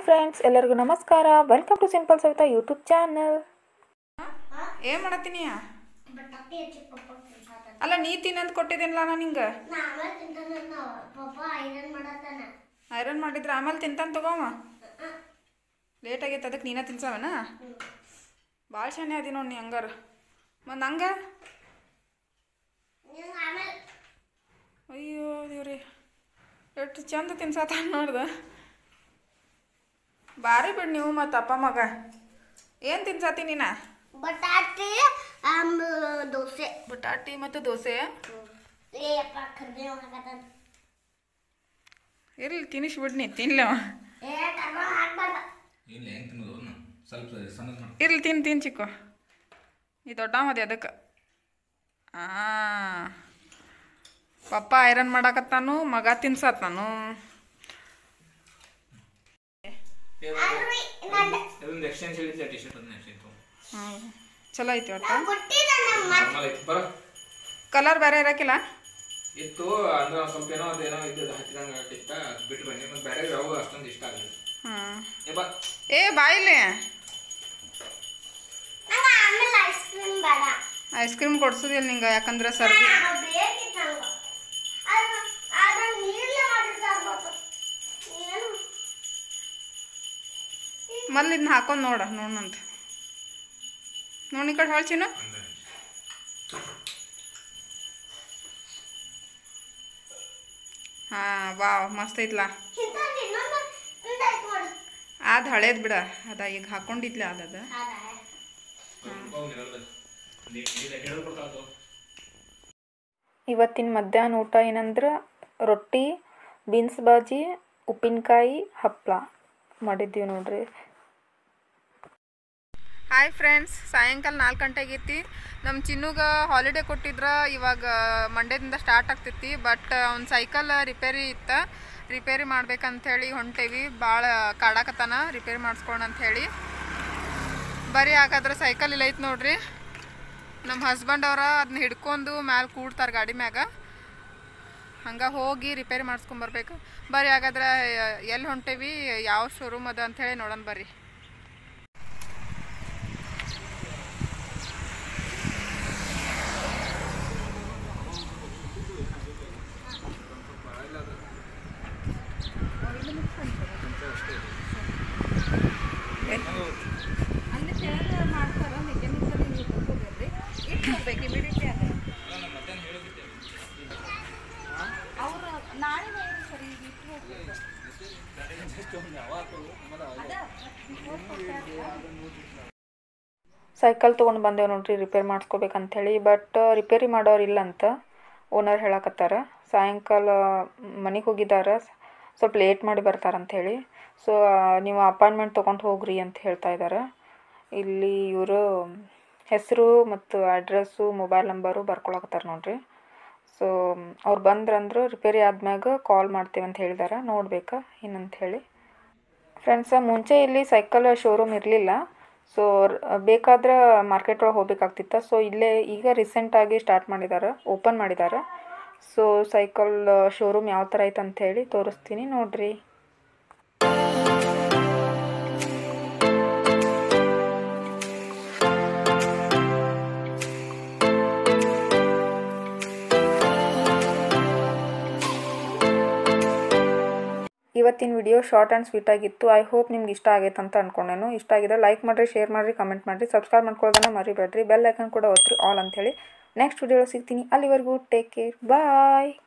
friends ಎಲ್ಲರಿಗೂ ನಮಸ್ಕಾರ welcome to simple Savita YouTube channel ಏನು ಮಾಡತ್ತೀನಿ ಬಟಾಟೆ ಹೆಚ್ಚಿ ಪಪ್ಪ ತಿನ್ಸಾತಾನ ಅಲ್ಲ ನೀ ತಿನ್ನಂತ ಕೊಟ್ಟಿದ್ದೀನಲ್ಲ ನಾನು ನಿಂಗೆ ನಾವೇ ತಿಂತಾನ ಪಪ್ಪ ಐರನ್ ಮಾಡತ್ತಾನ ಐರನ್ ಮಾಡಿದ್ರೆ ಆಮೇಲೆ ತಿಂತಾನೆ ತಗೋವ ಲೇಟ್ ಆಗೈತೆ ಅದಕ್ಕೆ ನೀನೇ ತಿನ್ಸವನ ಭಾಳ ಶಾನೆ ಅದಿ ನೋಡಿ ನೀ ಹಂಗಾರ ಮತ್ತು ಹಂಗೆ ನೀವು ಆಮೇಲೆ ಅಯ್ಯೋ ದೇವ್ರಿ ಎಷ್ಟು ಚಂದ ತಿನ್ಸತ್ತಾನ ನೋಡ್ದ ಭಾರಿ ಬಿಡು ನೀವು ಮತ್ತು ಅಪ್ಪ ಮಗ ಏನು ತಿನ್ಸತ್ತಿ ನೀನ ಬಟಾಟೆ ಆಮ್ ದೋಸೆ ಬಟಾಟಿ ಮತ್ತು ದೋಸೆ ಏ ಅಪ್ಪ ಕರ್ಬೇವು ಹಾಕತ್ತಾನ ಇರ್ಲಿ ತಿನ್ನಿಸ್ಬಿಡ್ನಿ ತಿನ್ಲವ ಏ ಕರ್ಬೇವು ಹಾಕ್ಬಾರ್ದ ಇಲ್ಲ ಹೆಂಗೆ ತಿನ್ನೋದು ಅವ್ನ ಸ್ವಲ್ಪ ಸಣ್ಣದು ಮಾಡಿ ಇರ್ಲಿ ತಿನ್ ತಿನ್ ಚಿಕ್ಕು ಈ ದೊಡ್ಡ ಮದಿ ಅದಕ್ಕೆ ಹಾಂ ಪಪ್ಪ ಐರನ್ ಮಾಡಾಕತ್ತಾನು ಮಗ ತಿನ್ಸತ್ತಾನು ಇದೊಂದು ಎಕ್ಸ್ಚೇಂಜ್ ಹೇಳಿದ್ದೆ ಟಿ ಶರ್ಟ್ ಅದನ್ನ ಎಕ್ಸ್ಚೇಂಜ್ ಹ್ಞೂ ಚಲೋ ಐತಿ ಒಟ್ಟು ಕೊಟ್ಟಿದ್ದ ನಮ್ಮ ನಾರ್ಮಲ್ ಐತಿ ಬರ ಕಲರ್ ಬೇರೆ ಇರಕಿಲ್ಲ ಇತ್ತು ಅಂದ್ರೆ ಒಂದ್ ಸ್ವಲ್ಪ ಏನೋ ಅದೇನೋ ಇದ್ದದ್ದು ಹಚ್ಚಿದಂಗೆ ಆಗಿತ್ತ ಬಿಟ್ಟು ಬನ್ನಿ ಮತ್ತು ಬೇರೆ ಯಾವ ಅಷ್ಟೊಂದು ಇಷ್ಟ ಆಗಲಿಲ್ಲ ಹ್ಞೂ ಏ ಬಾ ಏ ಬಾಯಿಲೆ ನಂಗೆ ಆಮೇಲೆ ಐಸ್ ಕ್ರೀಮ್ ಬೇಡ ಐಸ್ ಕ್ರೀಮ್ ಕೊಡ್ಸೋದಿಲ್ಲ ನಿಂಗೆ ಯಾಕಂದ್ರೆ ಸರ್ದಿ ಬೇಕಿತ್ತು ನಂಗೆ ಆದ್ರೆ ಆದ್ರೆ ನೀರಲ್ಲೇ ಮಾಡಿರ್ತಾರೆ ಗೊತ್ತು ಏನು ಮಲ್ಲಿ ಇದನ್ನ ಹಾಕೊಂಡು ನೋಡ ನೋಡಂತ ನೋಡಿ ಈ ಕಡೆ ಹೇಳ್ಚಿನ ಹಾಂ ವಾವ್ ಮಸ್ತ್ ಐತ್ಲ ಇಂಥದ್ದು ಇನ್ನೊಂದು ಇಂಥದ್ದು ನೋಡಿ ಅದು ಹಳೇದು ಬಿಡ ಅದ ಈಗ ಹಾಕೊಂಡಿದ್ಲ ಅದದ ಹೌದಾ ಹೇಳಿ ಕೊಡ್ತಾವ ಇವತ್ತಿನ ಮಧ್ಯಾಹ್ನ ಊಟ ಏನಂದ್ರೆ ರೊಟ್ಟಿ ಬೀನ್ಸ್ ಬಾಜಿ ಉಪ್ಪಿನಕಾಯಿ ಹಪ್ಪಳ ಮಾಡಿದ್ದೀವಿ ನೋಡ್ರಿ ಹಾಯ್ ಫ್ರೆಂಡ್ಸ್ ಸಾಯಂಕಾಲ ನಾಲ್ಕು ಗಂಟೆಗೆ ಐತಿ ನಮ್ಮ ಚಿನ್ನುಗೆ ಹಾಲಿಡೇ ಕೊಟ್ಟಿದ್ರ ಇವಾಗ ಮಂಡ್ಯದಿಂದ ಸ್ಟಾರ್ಟ್ ಆಗ್ತೈತಿ ಬಟ್ ಅವ್ನ ಸೈಕಲ್ ರಿಪೇರಿ ಇತ್ತ ರಿಪೇರಿ ಮಾಡ್ಬೇಕಂಥೇಳಿ ಹೊಂಟೇವಿ ಭಾಳ ಕಾಡಾಕತ್ತಾನ ರಿಪೇರಿ ಮಾಡಿಸ್ಕೊಳ ಅಂಥೇಳಿ ಬರೀ ಹಾಗಾದ್ರೆ ಸೈಕಲ್ ಇಲ್ಲ ಐತಿ ನೋಡ್ರಿ ನಮ್ಮ ಹಸ್ಬೆಂಡ್ ಅವರ ಅದನ್ನ ಹಿಡ್ಕೊಂಡು ಮ್ಯಾಲೆ ಕೂಡ್ತಾರೆ ಗಾಡಿ ಮ್ಯಾಗ ಹಂಗೆ ಹೋಗಿ ರಿಪೇರಿ ಮಾಡಿಸ್ಕೊಂಬರ್ಬೇಕು ಬರ್ರಿ ಹಾಗಾದ್ರೆ ಎಲ್ಲಿ ಹೊಂಟೇವಿ ಯಾವ ಶೋರೂಮ್ ಅದ ಅಂಥೇಳಿ ನೋಡೋಣ ಬರ್ರಿ ಸೈಕಲ್ ತೊಗೊಂಡು ಬಂದೇವು ನೋಡ್ರಿ ರಿಪೇರ್ ಮಾಡಿಸ್ಕೋಬೇಕಂಥೇಳಿ ಬಟ್ ರಿಪೇರಿ ಮಾಡೋರು ಇಲ್ಲ ಅಂತ ಓನರ್ ಹೇಳಕತ್ತಾರ ಸಾಯಂಕಾಲ ಮನೆಗೆ ಹೋಗಿದ್ದಾರೆ ಸ್ವಲ್ಪ ಲೇಟ್ ಮಾಡಿ ಬರ್ತಾರಂಥೇಳಿ ಸೊ ನೀವು ಅಪಾಯಿಂಟ್ಮೆಂಟ್ ತೊಗೊಂಡು ಹೋಗ್ರಿ ಅಂತ ಹೇಳ್ತಾ ಇದ್ದಾರೆ ಇಲ್ಲಿ ಇವರು ಹೆಸರು ಮತ್ತು ಅಡ್ರೆಸ್ಸು ಮೊಬೈಲ್ ನಂಬರು ಬರ್ಕೊಳಕತ್ತಾರ ನೋಡ್ರಿ ಸೊ ಅವ್ರು ಬಂದ್ರಂದ್ರೆ ರಿಪೇರಿ ಆದ್ಮ್ಯಾಗ ಕಾಲ್ ಮಾಡ್ತೀವಿ ಅಂತ ಹೇಳಿದಾರೆ ನೋಡ್ಬೇಕಾ ಏನಂತ ಹೇಳಿ ಫ್ರೆಂಡ್ಸ ಮುಂಚೆ ಇಲ್ಲಿ ಸೈಕಲ್ ಶೋರೂಮ್ ಇರಲಿಲ್ಲ ಸೊ ಬೇಕಾದ್ರೆ ಮಾರ್ಕೆಟ್ ಒಳಗೆ ಹೋಗ್ಬೇಕಾಗ್ತಿತ್ತು ಸೊ ಇಲ್ಲೇ ಈಗ ರೀಸೆಂಟಾಗಿ ಸ್ಟಾರ್ಟ್ ಮಾಡಿದ್ದಾರೆ ಓಪನ್ ಮಾಡಿದ್ದಾರೆ ಸೊ ಸೈಕಲ್ ಶೋರೂಮ್ ಯಾವ ಥರ ಐತೆ ಅಂಥೇಳಿ ತೋರಿಸ್ತೀನಿ ನೋಡ್ರಿ ಇವತ್ತಿನ ವಿಡಿಯೋ ಶಾರ್ಟ್ ಆ್ಯಂಡ್ ಸ್ವೀಟ್ ಆಗಿತ್ತು ಐ ಹೋಪ್ ನಿಮ್ಗೆ ಇಷ್ಟ ಆಗೈತೆ ಅಂತ ಅನ್ಕೊಂಡೇನು ಇಷ್ಟ ಆಗಿದ್ರೆ ಲೈಕ್ ಮಾಡಿರಿ ಶೇರ್ ಮಾಡಿರಿ ಕಮೆಂಟ್ ಮಾಡಿರಿ ಸಬ್ಸ್ಕ್ರೈಬ್ ಮಾಡ್ಕೊಳ್ಳೋದನ್ನ ಮರಿಬೇಡ್ರಿ ಬೆಲ್ ಐಕನ್ ಕೂಡ ಒತ್ತಿರಿ ಆಲ್ ಅಂಥೇಳಿ ನೆಕ್ಸ್ಟ್ ವಿಡಿಯೋ ಸಿಗ್ತೀನಿ ಅಲ್ಲಿವರೆಗೂ ಟೇಕ್ ಕೇರ್ ಬಾಯ್